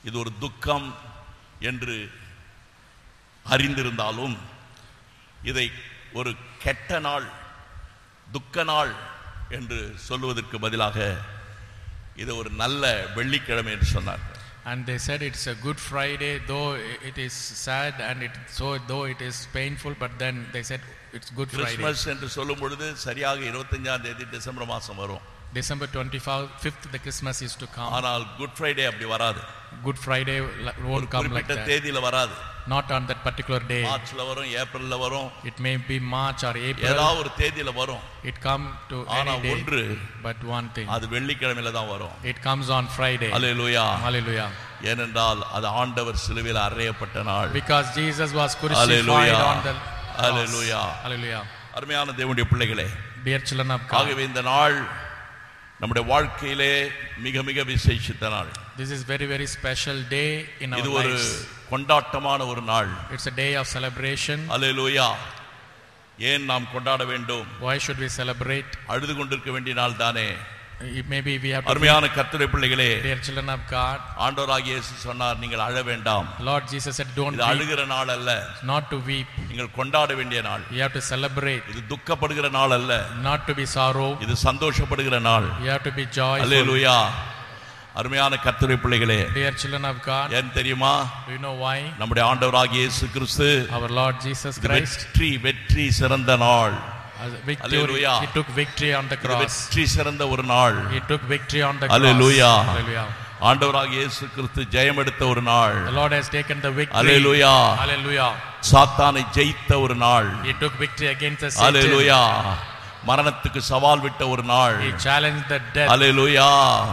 இது ஒரு துக்கம் என்று அறிந்திருந்தாலும் இதை ஒரு கெட்ட நாள் துக்க நாள் என்று சொல்லுவதற்கு பதிலாக இது ஒரு நல்ல வெள்ளிக்கிழமை என்று சொன்னார்கள் And they said it's a Good Friday, though it is sad and it so though it is painful, but then they said it's Good Friday. Christmas என்று சொல்லும் பொழுது சரியாக இருபத்தஞ்சாம் தேதி டிசம்பர் மாசம் வரும் December 25th, the Christmas is to come. ஆனால் Good Friday அப்படி வராது Good Friday li- ஒரு won't come like குறிப்பிட்ட that. தேதியில வராது Not on that particular day. மார்ச்ல வரும் ஏப்ரல்ல வரும் It may be March or April. ஏதாவது ஒரு தேதியில வரும் It come to ஆனா any day. ஒன்று But one thing, அது வெள்ளிக்கிழமையில தான் வரும் it comes on Friday. Hallelujah Hallelujah. ஏனென்றால் அது ஆண்டவர் சிலுவையில் அறையப்பட்ட நாள் Because Jesus was crucified Hallelujah. on the cross. Hallelujah. Hallelujah. அருமையான தேவனுடைய பிள்ளைகளே Dear children of God, ஆகவே இந்த நாள் நம்முடைய வாழ்க்கையிலே மிக மிக விசேஷித்த நாள் this is very very special day in our இது ஒரு lives. கொண்டாட்டமான ஒரு நாள் It's a day of celebration. அல்லேலூயா ஏன் நாம் கொண்டாட வேண்டும் Why should we celebrate? அழுது கொண்டிருக்க வேண்டிய நாள் தானே It- Maybe we have to அருமையான கர்த்தருடைய பிள்ளைகளே Dear children of God, ஆண்டவராகிய இயேசு சொன்னார் நீங்கள் அழ வேண்டாம் Lord Jesus said, don't இது weep, அழுகிற நாள் அல்ல not to weep. நீங்கள் கொண்டாட வேண்டிய நாள் You have to celebrate, இது துக்கப்படுகிற நாள் அல்ல not to be sorrow. இது சந்தோஷப்படுகிற நாள் You have to be joyful. அல்லேலூயா அருமையான கர்த்தருடைய பிள்ளைகளே Dear children of God, ஏன் தெரியுமா do you know why? நம்முடைய ஆண்டவராகிய இயேசு கிறிஸ்து Our Lord Jesus இது Christ, வெற்றி வெற்றி சிறந்த நாள் as a victory, Hallelujah. He took victory on the இது cross. வெற்றி சிறந்த ஒரு நாள் He took victory on the Hallelujah. cross. Hallelujah. ஆண்டவராகிய இயேசு கிறிஸ்து ஜெயம் எடுத்த ஒரு நாள் The Lord has taken the victory. Hallelujah Hallelujah. சாத்தானை ஜெயித்த ஒரு நாள் He took victory against the Satan. அல்லேலூயா மரணத்துக்கு சவால் விட்ட ஒரு நாள் He challenged the death. Hallelujah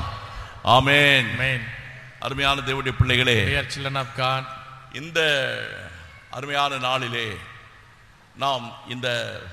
amen Amen. அருமையான தேவனுடைய பிள்ளைகளே Dear children of God, இந்த அருமையான நாளிலே நாம் இந்த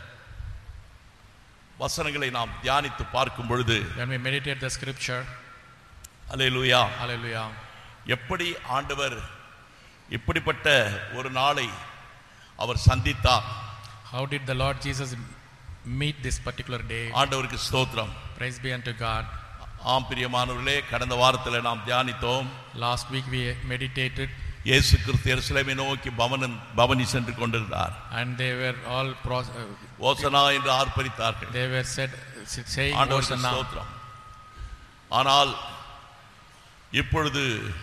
வசனங்களை நாம் தியானித்து பார்க்கும் பொழுது when we meditate the scripture, hallelujah hallelujah, எப்படி ஆண்டவர் இப்படிப்பட்ட ஒரு நாளை அவர் சந்தித்தார் how did the Lord Jesus meet this particular day? ஆண்டவருக்கு ஸ்தோத்திரம் Praise be unto God. ஆம் பிரியமானவர்களே கடந்த வாரத்தில் நாம் தியானித்தோம் Last week we meditated இயேசு கிறிஸ்து எருசலேமை நோக்கி பவனன் பவனி சென்று கொண்டிருந்தார் and they were all pro- uh, ஓசனா என்று ஆர்ப்பரித்தார்கள் they were said saying ஆண்டவருக்கு Hosanna. ஸ்தோத்திரம் ஆனால் இப்பொழுது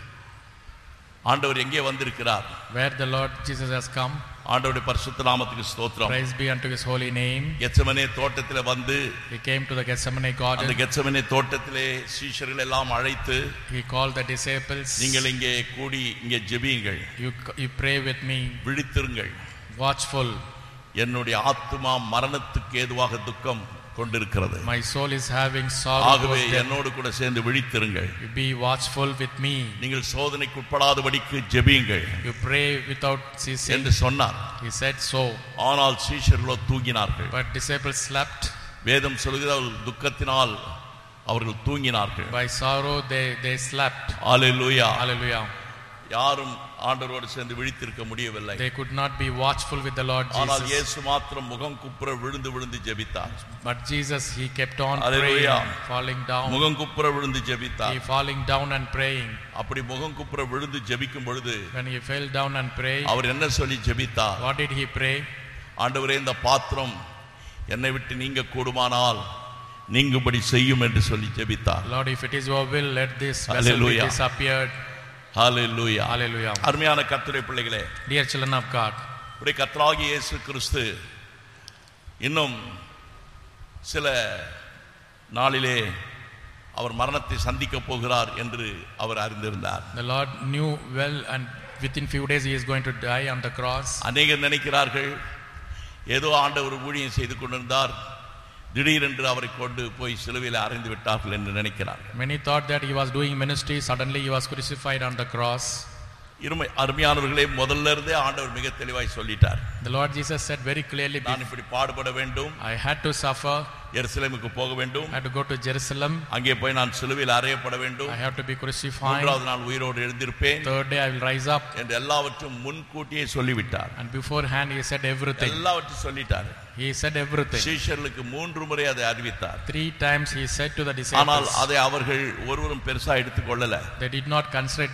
ஆண்டவர் எங்கே வந்திருக்கிறார் Where the Lord Jesus has come, ஆண்டவருடைய பரிசுத்த நாமத்துக்கு ஸ்தோத்திரம் praise be unto his holy name. கெச்சமனே தோட்டத்தில் வந்து He came to the Gethsemane அந்த garden. கெச்சமனே தோட்டத்திலே சீஷர்கள் எல்லாம் அழைத்து He called the disciples. நீங்கள் இங்கே கூடி இங்கே ஜெபியுங்கள் You, you pray with me, விழித்திருங்கள் watchful. என்னுடைய ஆத்துமா மரணத்துக்கு ஏதுவாக துக்கம் கொண்டிருக்கிறது My soul is having sorrow. ஆகவே towards death. என்னோடு கூட சேர்ந்து விழித்திருங்கள் You be watchful with me. நீங்கள் சோதனைக்கு உட்படாதபடிக்கு ஜெபியுங்கள் You pray without ceasing. என்று சொன்னார் He said so. ஆனால் சீஷர்களோ தூங்கினார்கள் But disciples slept. வேதம் சொல்கிறது அவர்கள் துக்கத்தினால் அவர்கள் தூங்கினார்கள் By sorrow they, they slept. Hallelujah Hallelujah. யாரும் ஆண்டவரோடு சேர்ந்து விழித்திருக்க முடியவில்லை They could not be watchful with the Lord ஆனால் Jesus. இயேசு மாத்திரம் முகம் குப்புற விழுந்து விழுந்து ஜெபித்தார் But Jesus, he kept on Hallelujah. praying, falling down. முகம் குப்புற விழுந்து He ஜெபித்தார் falling down and praying. அப்படி முகம் குப்புற விழுந்து ஜெபிக்கும் பொழுது When he fell down and prayed, அவர் என்ன சொல்லி ஜெபித்தார் what did he pray? ஆண்டவரே இந்த பாத்திரம் என்னை விட்டு நீங்க கூடுமானால் நீங்கும்படி செய்யும் என்று சொல்லி ஜெபித்தார் Lord, if it is your will, let this vessel be Hallelujah. disappeared. Hallelujah Hallelujah. அருமையான கர்த்தரை பிள்ளைகளே Dear children of God, உடைய கர்த்தராகிய இயேசு கிறிஸ்து இன்னும் சில நாளிலே அவர் மரணத்தை சந்திக்க போகிறார் என்று அவர் அறிந்திருந்தார் the Lord knew well and within few days he is going to die on the cross. அநேகர் நினைக்கிறார்கள் ஏதோ ஆண்டவர் ஊழியம் செய்து கொண்டிருந்தார் திடீரென்று அவரை கொண்டு போய் சிலுவையில் அறைந்து விட்டார்கள் என்று நினைக்கிறார்கள் Many thought that he was doing ministry, suddenly he was crucified on the cross. இருமை அருமையானவர்களே முதல்ல இருந்தே ஆண்டவர் மிக தெளிவாய் சொல்லிட்டார் The Lord Jesus said very clearly, நான் இப்படி பாடுபட வேண்டும் I had to suffer, எருசலேமுக்கு போக வேண்டும் I had to go to Jerusalem, அங்கே போய் நான் சிலுவையில் அறையப்பட வேண்டும் I have to be crucified. மூன்றாவது நாள் உயிரோடு எழுந்திருப்பேன் Third day I will rise up. என்று எல்லாவற்றும் முன்கூட்டியே சொல்லிவிட்டார் And beforehand he said everything. எல்லாவற்றையும் சொல்லிட்டார் He said everything. சீஷர்களுக்கு மூன்று முறை அதை அறிவித்தார் Three times he said to the ஆனால் disciples, அதை அவர்கள் ஒருவரும் பெருசா எடுத்துக்கொள்ளல they did not consider it